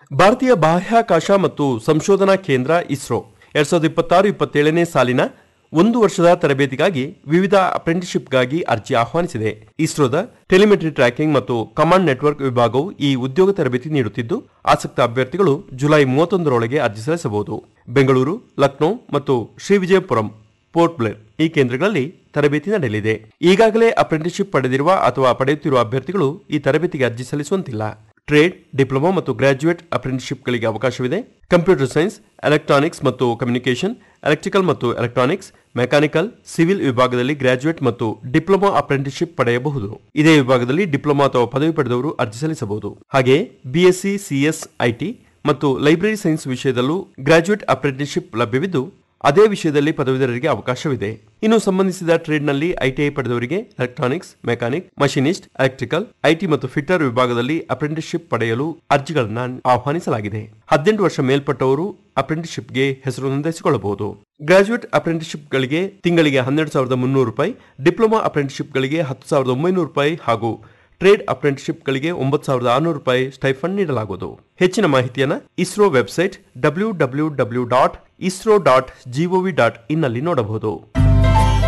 ಭಾರತೀಯ ಬಾಹ್ಯಾಕಾಶ ಮತ್ತು ಸಂಶೋಧನಾ ಕೇಂದ್ರ ಇಸ್ರೋ ಎರಡ್ ಸಾವಿರದ ಇಪ್ಪತ್ತಾರು ಇಪ್ಪತ್ತೇಳನೇ ಸಾಲಿನ ಒಂದು ವರ್ಷದ ತರಬೇತಿಗಾಗಿ ವಿವಿಧ ಅಪ್ರೆಂಟಿಸ್ಶಿಪ್ಗಾಗಿ ಅರ್ಜಿ ಆಹ್ವಾನಿಸಿದೆ ಇಸ್ರೋದ ಟೆಲಿಮೆಟ್ರಿ ಟ್ರ್ಯಾಕಿಂಗ್ ಮತ್ತು ಕಮಾಂಡ್ ನೆಟ್ವರ್ಕ್ ವಿಭಾಗವು ಈ ಉದ್ಯೋಗ ತರಬೇತಿ ನೀಡುತ್ತಿದ್ದು ಆಸಕ್ತ ಅಭ್ಯರ್ಥಿಗಳು ಜುಲೈ ಮೂವತ್ತೊಂದರೊಳಗೆ ಅರ್ಜಿ ಸಲ್ಲಿಸಬಹುದು ಬೆಂಗಳೂರು ಲಕ್ನೋ ಮತ್ತು ಶ್ರೀವಿಜಯಪುರಂ ಪೋರ್ಟ್ ಬ್ಲೇರ್ ಈ ಕೇಂದ್ರಗಳಲ್ಲಿ ತರಬೇತಿ ನಡೆಯಲಿದೆ ಈಗಾಗಲೇ ಅಪ್ರೆಂಟಿಸ್ಶಿಪ್ ಪಡೆದಿರುವ ಅಥವಾ ಪಡೆಯುತ್ತಿರುವ ಅಭ್ಯರ್ಥಿಗಳು ಈ ತರಬೇತಿಗೆ ಅರ್ಜಿ ಸಲ್ಲಿಸುವಂತಿಲ್ಲ ಟ್ರೇಡ್ ಡಿಪ್ಲೊಮಾ ಮತ್ತು ಗ್ರಾಜ್ಯುಯೇಟ್ ಅಪ್ರೆಂಟಿಸ್ಶಿಪ್ಗಳಿಗೆ ಅವಕಾಶವಿದೆ ಕಂಪ್ಯೂಟರ್ ಸೈನ್ಸ್ ಎಲೆಕ್ಟ್ರಾನಿಕ್ಸ್ ಮತ್ತು ಕಮ್ಯುನಿಕೇಷನ್ ಎಲೆಕ್ಟ್ರಿಕಲ್ ಮತ್ತು ಎಲೆಕ್ಟ್ರಾನಿಕ್ಸ್ ಮೆಕ್ಯಾನಿಕಲ್ ಸಿವಿಲ್ ವಿಭಾಗದಲ್ಲಿ ಗ್ರಾಜ್ಯುಯೇಟ್ ಮತ್ತು ಡಿಪ್ಲೊಮಾ ಅಪ್ರೆಂಟಿಸ್ಶಿಪ್ ಪಡೆಯಬಹುದು ಇದೇ ವಿಭಾಗದಲ್ಲಿ ಡಿಪ್ಲೊಮಾ ಅಥವಾ ಪದವಿ ಪಡೆದವರು ಅರ್ಜಿ ಸಲ್ಲಿಸಬಹುದು ಹಾಗೆಯೇ ಬಿಎಸ್ಸಿ ಸಿಎಸ್ ಐಟಿ ಮತ್ತು ಲೈಬ್ರರಿ ಸೈನ್ಸ್ ವಿಷಯದಲ್ಲೂ ಗ್ರಾಜ್ಯುಯೇಟ್ ಅಪ್ರೆಂಟಿಸ್ಶಿಪ್ ಲಭ್ಯವಿದ್ದು ಅದೇ ವಿಷಯದಲ್ಲಿ ಪದವೀಧರರಿಗೆ ಅವಕಾಶವಿದೆ ಇನ್ನು ಸಂಬಂಧಿಸಿದ ಟ್ರೇಡ್ನಲ್ಲಿ ಐಟಿಐ ಪಡೆದವರಿಗೆ electronics mechanic machinist electrical IT ಮತ್ತು ಫಿಟ್ಟರ್ ವಿಭಾಗದಲ್ಲಿ ಅಪ್ರೆಂಟಿಸ್ಶಿಪ್ ಪಡೆಯಲು ಅರ್ಜಿಗಳನ್ನು ಆಹ್ವಾನಿಸಲಾಗಿದೆ ಹದಿನೆಂಟು ವರ್ಷ ಮೇಲ್ಪಟ್ಟವರು ಅಪ್ರೆಂಟಿಸ್ಶಿಪ್ಗೆ ಹೆಸರು ನೋಂದಾಯಿಸಿಕೊಳ್ಳಬಹುದು ಗ್ರಾಜುಯೇಟ್ ಅಪ್ರೆಂಟಿಸ್ಶಿಪ್ಗಳಿಗೆ ತಿಂಗಳಿಗೆ ಹನ್ನೆರಡು ಸಾವಿರದ ಮುನ್ನೂರು ರೂಪಾಯಿ ಡಿಪ್ಲೊಮಾ ಅಪ್ರೆಂಟಿಸ್ಶಿಪ್ಗಳಿಗೆ ಹತ್ತು ಸಾವಿರದ ಒಂಬೈನೂರು ರೂಪಾಯಿ ಹಾಗೂ ಟ್ರೇಡ್ ಅಪ್ರೆಂಟಿಸ್ಶಿಪ್ಗಳಿಗೆ ಒಂಬತ್ತು ಸಾವಿರದ ಆರುನೂರು ರೂಪಾಯಿ ಸ್ಟೈಫಂಡ್ ನೀಡಲಾಗುವುದು ಹೆಚ್ಚಿನ ಮಾಹಿತಿಯನ್ನು ISRO website W W W dot ISRO dot G O V dot ಇನ್ನಲ್ಲಿ ನೋಡಬಹುದು